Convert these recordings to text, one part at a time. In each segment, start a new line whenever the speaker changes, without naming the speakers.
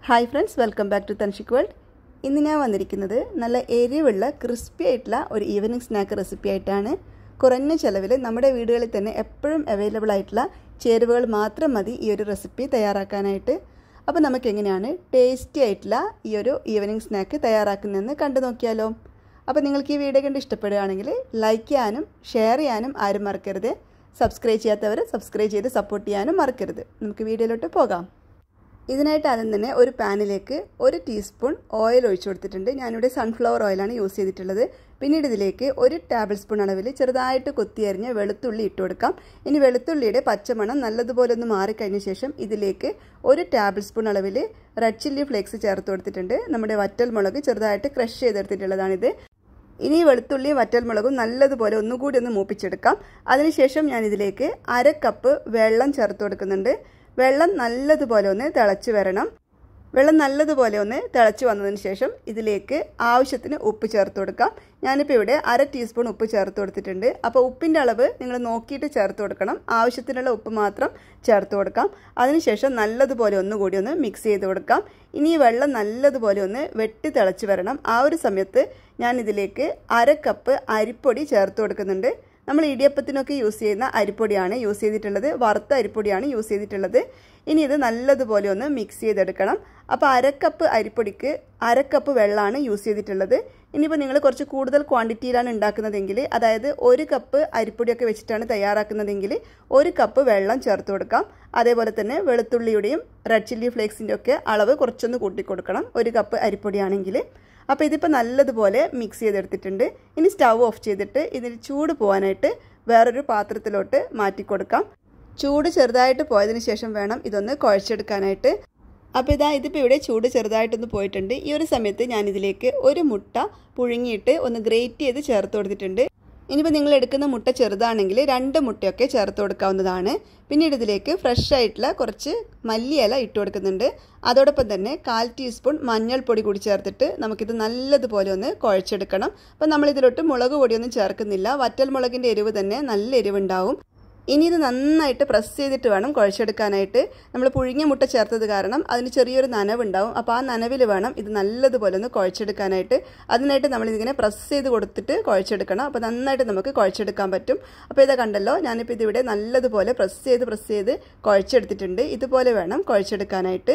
hi friends welcome back to Thanshik world ഇന്ന് ഞാൻ വന്നിരിക്കുന്നത് നല്ല എരിവുള്ള ക്രിസ്പി ആയിട്ടുള്ള ഒരു ഈവനിങ് സ്നാക്ക് റെസിപ്പി ആയിട്ടാണ് കുറഞ്ഞ ചിലവിൽ നമ്മുടെ വീടുകളിൽ തന്നെ എപ്പോഴും അവൈലബിൾ ആയിട്ടുള്ള ചേരുവകൾ മാത്രം മതി ഈ ഒരു റെസിപ്പി തയ്യാറാക്കാനായിട്ട് അപ്പോൾ നമുക്ക് എങ്ങനെയാണ് ടേസ്റ്റി ആയിട്ടുള്ള ഈ ഒരു ഈവനിങ് സ്നാക്ക് തയ്യാറാക്കുന്നതെന്ന് കണ്ടു നോക്കിയാലോ അപ്പോൾ നിങ്ങൾക്ക് ഈ വീഡിയോ കണ്ട് ഇഷ്ടപ്പെടുകയാണെങ്കിൽ ലൈക്ക് ചെയ്യാനും ഷെയർ ചെയ്യാനും ആരും മറക്കരുത് സബ്സ്ക്രൈബ് ചെയ്യാത്തവർ സബ്സ്ക്രൈബ് ചെയ്ത് സപ്പോർട്ട് ചെയ്യാനും മറക്കരുത് നമുക്ക് വീഡിയോയിലോട്ട് പോകാം ഇതിനായിട്ട് ആദ്യം തന്നെ ഒരു പാനിലേക്ക് ഒരു ടീസ്പൂൺ ഓയിൽ ഒഴിച്ചു കൊടുത്തിട്ടുണ്ട് ഞാനിവിടെ സൺഫ്ലവർ ഓയിലാണ് യൂസ് ചെയ്തിട്ടുള്ളത് പിന്നീട് ഇതിലേക്ക് ഒരു ടേബിൾ സ്പൂൺ അളവിൽ ചെറുതായിട്ട് കൊത്തിയരിഞ്ഞ വെളുത്തുള്ളി ഇട്ട് കൊടുക്കാം ഇനി വെളുത്തുള്ളിയുടെ പച്ചമണം നല്ലതുപോലെ ഒന്ന് മാറിക്കഴിഞ്ഞ ശേഷം ഇതിലേക്ക് ഒരു ടേബിൾ സ്പൂൺ അളവിൽ റെഡ് ചില്ലി ഫ്ലേക്സ് ചേർത്ത് കൊടുത്തിട്ടുണ്ട് നമ്മുടെ വറ്റൽ മുളക് ചെറുതായിട്ട് ക്രഷ് ചെയ്തെടുത്തിട്ടുള്ളതാണിത് ഇനി വെളുത്തുള്ളിയും വറ്റൽമുളകും നല്ലതുപോലെ ഒന്നുകൂടി ഒന്ന് മൂപ്പിച്ചെടുക്കാം അതിനുശേഷം ഞാൻ ഇതിലേക്ക് അര കപ്പ് വെള്ളം ചേർത്ത് കൊടുക്കുന്നുണ്ട് വെള്ളം നല്ലതുപോലെ ഒന്ന് തിളച്ച് വരണം വെള്ളം നല്ലതുപോലെ ഒന്ന് തിളച്ച് വന്നതിന് ശേഷം ഇതിലേക്ക് ആവശ്യത്തിന് ഉപ്പ് ചേർത്ത് കൊടുക്കാം ഞാനിപ്പോൾ ഇവിടെ അര ടീസ്പൂൺ ഉപ്പ് ചേർത്ത് കൊടുത്തിട്ടുണ്ട് അപ്പോൾ ഉപ്പിൻ്റെ അളവ് നിങ്ങൾ നോക്കിയിട്ട് ചേർത്ത് കൊടുക്കണം ആവശ്യത്തിനുള്ള ഉപ്പ് മാത്രം ചേർത്ത് കൊടുക്കാം അതിനുശേഷം നല്ലതുപോലെ ഒന്നുകൂടി ഒന്ന് മിക്സ് ചെയ്ത് കൊടുക്കാം ഇനി ഈ വെള്ളം നല്ലതുപോലെ ഒന്ന് വെട്ടി തിളച്ച് വരണം ആ ഒരു സമയത്ത് ഞാൻ ഇതിലേക്ക് അര കപ്പ് അരിപ്പൊടി ചേർത്ത് കൊടുക്കുന്നുണ്ട് നമ്മൾ ഇടിയപ്പത്തിനൊക്കെ യൂസ് ചെയ്യുന്ന അരിപ്പൊടിയാണ് യൂസ് ചെയ്തിട്ടുള്ളത് വറുത്ത അരിപ്പൊടിയാണ് യൂസ് ചെയ്തിട്ടുള്ളത് ഇനി ഇത് നല്ലതുപോലെ ഒന്ന് മിക്സ് ചെയ്തെടുക്കണം അപ്പോൾ അരക്കപ്പ് അരിപ്പൊടിക്ക് അരക്കപ്പ് വെള്ളമാണ് യൂസ് ചെയ്തിട്ടുള്ളത് ഇനിയിപ്പോൾ നിങ്ങൾ കുറച്ച് കൂടുതൽ ക്വാണ്ടിറ്റിയിലാണ് ഉണ്ടാക്കുന്നതെങ്കിൽ അതായത് ഒരു കപ്പ് അരിപ്പൊടിയൊക്കെ വെച്ചിട്ടാണ് തയ്യാറാക്കുന്നതെങ്കിൽ ഒരു കപ്പ് വെള്ളം ചേർത്ത് കൊടുക്കാം അതേപോലെ തന്നെ വെളുത്തുള്ളിയുടെയും റെഡ് ചില്ലി ഫ്ലേക്സിൻ്റെ ഒക്കെ അളവ് കുറച്ചൊന്ന് കൂട്ടി കൊടുക്കണം ഒരു കപ്പ് അരിപ്പൊടിയാണെങ്കിൽ അപ്പോൾ ഇതിപ്പോൾ നല്ലതുപോലെ മിക്സ് ചെയ്തെടുത്തിട്ടുണ്ട് ഇനി സ്റ്റവ് ഓഫ് ചെയ്തിട്ട് ഇതിന് ചൂട് പോകാനായിട്ട് വേറൊരു പാത്രത്തിലോട്ട് മാറ്റി കൊടുക്കാം ചൂട് ചെറുതായിട്ട് പോയതിന് ശേഷം വേണം ഇതൊന്ന് കുഴച്ചെടുക്കാനായിട്ട് അപ്പോൾ ഇതാ ഇതിപ്പോൾ ഇവിടെ ചൂട് ചെറുതായിട്ടൊന്ന് പോയിട്ടുണ്ട് ഈ ഒരു സമയത്ത് ഞാൻ ഇതിലേക്ക് ഒരു മുട്ട പുഴുങ്ങിയിട്ട് ഒന്ന് ഗ്രേറ്റ് ചെയ്ത് ചേർത്ത് കൊടുത്തിട്ടുണ്ട് ഇനിയിപ്പോൾ നിങ്ങൾ എടുക്കുന്ന മുട്ട ചെറുതാണെങ്കിൽ രണ്ട് മുട്ടയൊക്കെ ചേർത്ത് കൊടുക്കാവുന്നതാണ് പിന്നീട് ഇതിലേക്ക് ഫ്രഷ് ആയിട്ടുള്ള കുറച്ച് മല്ലിയില ഇട്ട് കൊടുക്കുന്നുണ്ട് അതോടൊപ്പം തന്നെ കാൽ ടീസ്പൂൺ മഞ്ഞൾപ്പൊടി കൂടി ചേർത്തിട്ട് നമുക്കിത് നല്ലതുപോലെ ഒന്ന് കുഴച്ചെടുക്കണം അപ്പോൾ നമ്മളിതിലോട്ട് മുളക് പൊടിയൊന്നും ചേർക്കുന്നില്ല വറ്റൽ മുളകിൻ്റെ എരിവ് തന്നെ നല്ല എരിവുണ്ടാവും ഇനി ഇത് നന്നായിട്ട് പ്രസ് ചെയ്തിട്ട് വേണം കുഴച്ചെടുക്കാനായിട്ട് നമ്മൾ പുഴുങ്ങിയ മുട്ട ചേർത്തത് കാരണം അതിന് ചെറിയൊരു നനവുണ്ടാവും അപ്പോൾ ആ നനവിൽ വേണം ഇത് നല്ലതുപോലെ ഒന്ന് കുഴച്ചെടുക്കാനായിട്ട് അതിനായിട്ട് നമ്മളിതിങ്ങനെ പ്രസ് ചെയ്ത് കൊടുത്തിട്ട് കുഴച്ചെടുക്കണം അപ്പോൾ നന്നായിട്ട് നമുക്ക് കുഴച്ചെടുക്കാൻ പറ്റും അപ്പോൾ ഇതാ കണ്ടല്ലോ ഞാനിപ്പോൾ ഇതിവിടെ നല്ലതുപോലെ പ്രസ് ചെയ്ത് പ്രസ് ചെയ്ത് കുഴച്ചെടുത്തിട്ടുണ്ട് ഇതുപോലെ വേണം കുഴച്ചെടുക്കാനായിട്ട്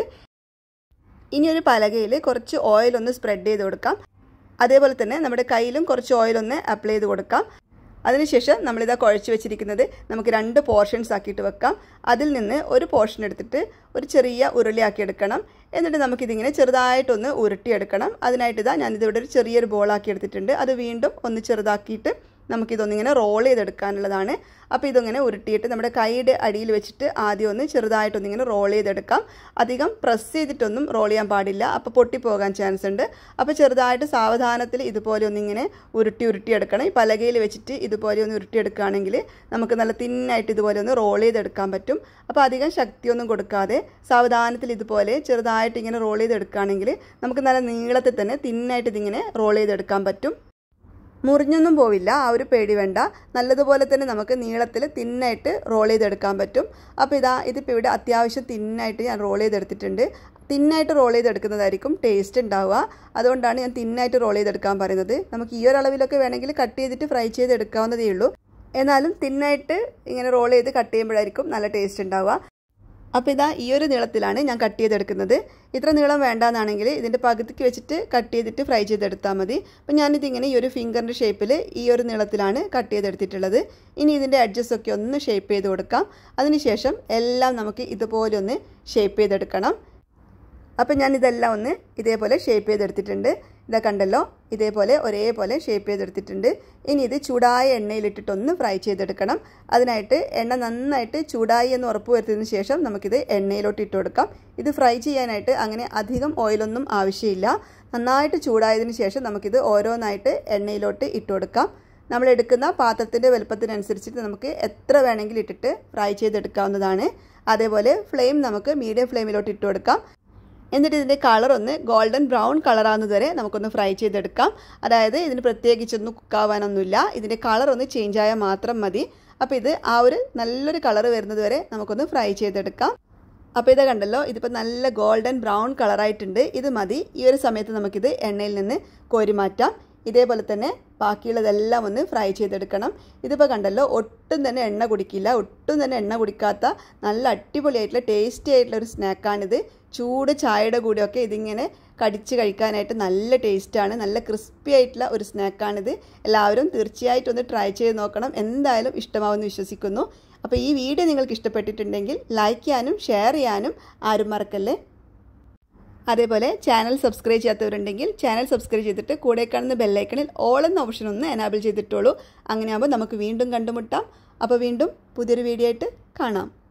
ഇനി ഒരു പലകയിൽ കുറച്ച് ഓയിൽ ഒന്ന് സ്പ്രെഡ് ചെയ്ത് കൊടുക്കാം അതേപോലെ തന്നെ നമ്മുടെ കയ്യിലും കുറച്ച് ഓയിൽ ഒന്ന് അപ്ലൈ ചെയ്ത് കൊടുക്കാം അതിനുശേഷം നമ്മളിതാ കുഴച്ച് വെച്ചിരിക്കുന്നത് നമുക്ക് രണ്ട് പോർഷൻസ് ആക്കിയിട്ട് വെക്കാം അതിൽ നിന്ന് ഒരു പോർഷൻ എടുത്തിട്ട് ഒരു ചെറിയ ഉരുളിയാക്കി എടുക്കണം എന്നിട്ട് നമുക്കിതിങ്ങനെ ചെറുതായിട്ടൊന്ന് ഉരുട്ടിയെടുക്കണം അതിനായിട്ട് ഇതാ ഞാനിതിവിടെ ഒരു ചെറിയൊരു ബോളാക്കി എടുത്തിട്ടുണ്ട് അത് വീണ്ടും ഒന്ന് ചെറുതാക്കിയിട്ട് നമുക്കിതൊന്നിങ്ങനെ റോൾ ചെയ്തെടുക്കാനുള്ളതാണ് അപ്പോൾ ഇതിങ്ങനെ ഉരുട്ടിയിട്ട് നമ്മുടെ കൈയുടെ അടിയിൽ വെച്ചിട്ട് ആദ്യം ഒന്ന് ചെറുതായിട്ടൊന്നിങ്ങനെ റോൾ ചെയ്തെടുക്കാം അധികം പ്രസ് ചെയ്തിട്ടൊന്നും റോൾ ചെയ്യാൻ പാടില്ല അപ്പോൾ പൊട്ടിപ്പോകാൻ ചാൻസ് ഉണ്ട് അപ്പോൾ ചെറുതായിട്ട് സാവധാനത്തിൽ ഇതുപോലെ ഒന്നിങ്ങനെ ഉരുട്ടി ഉരുട്ടി എടുക്കണം ഈ പലകയിൽ വെച്ചിട്ട് ഇതുപോലെ ഒന്ന് ഉരുട്ടിയെടുക്കുകയാണെങ്കിൽ നമുക്ക് നല്ല തിന്നായിട്ട് ഇതുപോലെ ഒന്ന് റോൾ ചെയ്തെടുക്കാൻ പറ്റും അപ്പോൾ അധികം ശക്തിയൊന്നും കൊടുക്കാതെ സാവധാനത്തിൽ ഇതുപോലെ ചെറുതായിട്ട് ഇങ്ങനെ റോൾ ചെയ്തെടുക്കുകയാണെങ്കിൽ നമുക്ക് നല്ല നീളത്തിൽ തന്നെ തിന്നായിട്ട് ഇതിങ്ങനെ റോൾ ചെയ്തെടുക്കാൻ പറ്റും മുറിഞ്ഞൊന്നും പോവില്ല ആ ഒരു പേടി വേണ്ട നല്ലതുപോലെ തന്നെ നമുക്ക് നീളത്തിൽ തിന്നായിട്ട് റോൾ ചെയ്തെടുക്കാൻ പറ്റും അപ്പോൾ ഇതാ ഇതിപ്പോൾ ഇവിടെ അത്യാവശ്യം തിന്നായിട്ട് ഞാൻ റോൾ ചെയ്തെടുത്തിട്ടുണ്ട് തിന്നായിട്ട് റോൾ ചെയ്തെടുക്കുന്നതായിരിക്കും ടേസ്റ്റ് ഉണ്ടാവുക അതുകൊണ്ടാണ് ഞാൻ തിന്നായിട്ട് റോൾ ചെയ്തെടുക്കാൻ പറയുന്നത് നമുക്ക് ഈ ഒരു അളവിലൊക്കെ വേണമെങ്കിൽ കട്ട് ചെയ്തിട്ട് ഫ്രൈ ചെയ്തെടുക്കാവുന്നതേ ഉള്ളൂ എന്നാലും തിന്നായിട്ട് ഇങ്ങനെ റോൾ ചെയ്ത് കട്ട് ചെയ്യുമ്പോഴായിരിക്കും നല്ല ടേസ്റ്റ് ഉണ്ടാവുക അപ്പോൾ ഇതാ ഈ ഒരു നീളത്തിലാണ് ഞാൻ കട്ട് ചെയ്തെടുക്കുന്നത് ഇത്ര നീളം വേണ്ടാന്നാണെങ്കിൽ ഇതിൻ്റെ പകുതിക്ക് വെച്ചിട്ട് കട്ട് ചെയ്തിട്ട് ഫ്രൈ ചെയ്തെടുത്താൽ മതി അപ്പോൾ ഞാനിതിങ്ങനെ ഈ ഒരു ഫിംഗറിൻ്റെ ഷേപ്പിൽ ഈ ഒരു നീളത്തിലാണ് കട്ട് ചെയ്തെടുത്തിട്ടുള്ളത് ഇനി ഇതിൻ്റെ അഡ്ജസ് ഒക്കെ ഒന്ന് ഷേപ്പ് ചെയ്ത് കൊടുക്കാം അതിനുശേഷം എല്ലാം നമുക്ക് ഇതുപോലെ ഒന്ന് ഷേപ്പ് ചെയ്തെടുക്കണം അപ്പം ഞാൻ ഇതെല്ലാം ഒന്ന് ഇതേപോലെ ഷേപ്പ് ചെയ്തെടുത്തിട്ടുണ്ട് ഇതാ കണ്ടല്ലോ ഇതേപോലെ ഒരേപോലെ ഷേപ്പ് ചെയ്തെടുത്തിട്ടുണ്ട് ഇനി ഇത് ചൂടായ എണ്ണയിലിട്ടിട്ടൊന്ന് ഫ്രൈ ചെയ്തെടുക്കണം അതിനായിട്ട് എണ്ണ നന്നായിട്ട് ചൂടായി എന്ന് ഉറപ്പ് വരുത്തിയതിന് ശേഷം നമുക്കിത് എണ്ണയിലോട്ട് ഇട്ട് കൊടുക്കാം ഇത് ഫ്രൈ ചെയ്യാനായിട്ട് അങ്ങനെ അധികം ഓയിലൊന്നും ആവശ്യമില്ല നന്നായിട്ട് ചൂടായതിന് ശേഷം നമുക്കിത് ഓരോന്നായിട്ട് എണ്ണയിലോട്ട് ഇട്ട് കൊടുക്കാം നമ്മൾ എടുക്കുന്ന പാത്രത്തിൻ്റെ വലുപ്പത്തിനനുസരിച്ചിട്ട് നമുക്ക് എത്ര വേണമെങ്കിലും ഇട്ടിട്ട് ഫ്രൈ ചെയ്തെടുക്കാവുന്നതാണ് അതേപോലെ ഫ്ലെയിം നമുക്ക് മീഡിയം ഫ്ലെയിമിലോട്ട് ഇട്ട് കൊടുക്കാം എന്നിട്ട് ഇതിൻ്റെ കളർ ഒന്ന് ഗോൾഡൻ ബ്രൗൺ കളറാകുന്നത് വരെ നമുക്കൊന്ന് ഫ്രൈ ചെയ്തെടുക്കാം അതായത് ഇതിന് പ്രത്യേകിച്ചൊന്നും കുക്കാവാനൊന്നുമില്ല ഇതിൻ്റെ കളർ ഒന്ന് ചേഞ്ച് ആയാൽ മാത്രം മതി അപ്പോൾ ഇത് ആ ഒരു നല്ലൊരു കളർ വരുന്നത് വരെ നമുക്കൊന്ന് ഫ്രൈ ചെയ്തെടുക്കാം അപ്പോൾ ഇത് കണ്ടല്ലോ ഇതിപ്പോൾ നല്ല ഗോൾഡൻ ബ്രൗൺ കളറായിട്ടുണ്ട് ഇത് മതി ഈ ഒരു സമയത്ത് നമുക്കിത് എണ്ണയിൽ നിന്ന് കോരി മാറ്റാം ഇതേപോലെ തന്നെ ബാക്കിയുള്ളതെല്ലാം ഒന്ന് ഫ്രൈ ചെയ്തെടുക്കണം ഇതിപ്പോൾ കണ്ടല്ലോ ഒട്ടും തന്നെ എണ്ണ കുടിക്കില്ല ഒട്ടും തന്നെ എണ്ണ കുടിക്കാത്ത നല്ല അടിപൊളിയായിട്ടുള്ള ടേസ്റ്റി ആയിട്ടുള്ള ഒരു സ്നാക്കാണിത് ചൂട് ചായയുടെ കൂടെയൊക്കെ ഇതിങ്ങനെ കടിച്ച് കഴിക്കാനായിട്ട് നല്ല ടേസ്റ്റാണ് നല്ല ക്രിസ്പി ആയിട്ടുള്ള ഒരു സ്നാക്കാണിത് എല്ലാവരും തീർച്ചയായിട്ടും ഒന്ന് ട്രൈ ചെയ്ത് നോക്കണം എന്തായാലും ഇഷ്ടമാവുമെന്ന് വിശ്വസിക്കുന്നു അപ്പോൾ ഈ വീഡിയോ നിങ്ങൾക്ക് ഇഷ്ടപ്പെട്ടിട്ടുണ്ടെങ്കിൽ ലൈക്ക് ചെയ്യാനും ഷെയർ ചെയ്യാനും ആരും മറക്കല്ലേ അതേപോലെ ചാനൽ സബ്സ്ക്രൈബ് ചെയ്യാത്തവരുണ്ടെങ്കിൽ ചാനൽ സബ്സ്ക്രൈബ് ചെയ്തിട്ട് കൂടെ കാണുന്ന ബെല്ലൈക്കണിൽ ഓൾ എന്ന ഓപ്ഷൻ ഒന്ന് എനാബിൾ ചെയ്തിട്ടുള്ളൂ അങ്ങനെയാകുമ്പോൾ നമുക്ക് വീണ്ടും കണ്ടുമുട്ടാം അപ്പോൾ വീണ്ടും പുതിയൊരു വീഡിയോ ആയിട്ട് കാണാം